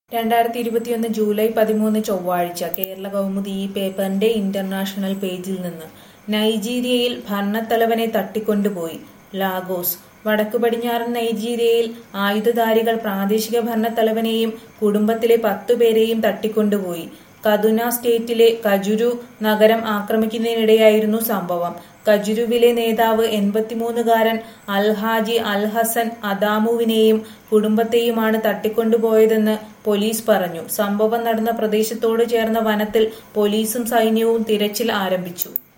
രണ്ടായിരത്തി ഇരുപത്തിയൊന്ന് ജൂലൈ പതിമൂന്ന് ചൊവ്വാഴ്ച കേരള കൗമുദി ഈ പേപ്പറിന്റെ ഇന്റർനാഷണൽ പേജിൽ നിന്ന് നൈജീരിയയിൽ ഭരണത്തലവനെ തട്ടിക്കൊണ്ടുപോയി ലാഗോസ് വടക്കു പടിഞ്ഞാറൻ നൈജീരിയയിൽ ആയുധധാരികൾ പ്രാദേശിക ഭരണത്തലവനെയും കുടുംബത്തിലെ പത്തുപേരെയും തട്ടിക്കൊണ്ടുപോയി കതുന സ്റ്റേറ്റിലെ കജുരു നഗരം ആക്രമിക്കുന്നതിനിടെയായിരുന്നു സംഭവം കജുരുവിലെ നേതാവ് എൺപത്തിമൂന്നുകാരൻ അൽഹാജി അൽഹസൻ അദാമുവിനെയും കുടുംബത്തെയുമാണ് തട്ടിക്കൊണ്ടുപോയതെന്ന് പോലീസ് പറഞ്ഞു സംഭവം നടന്ന പ്രദേശത്തോട് ചേർന്ന വനത്തിൽ പോലീസും സൈന്യവും തിരച്ചിൽ ആരംഭിച്ചു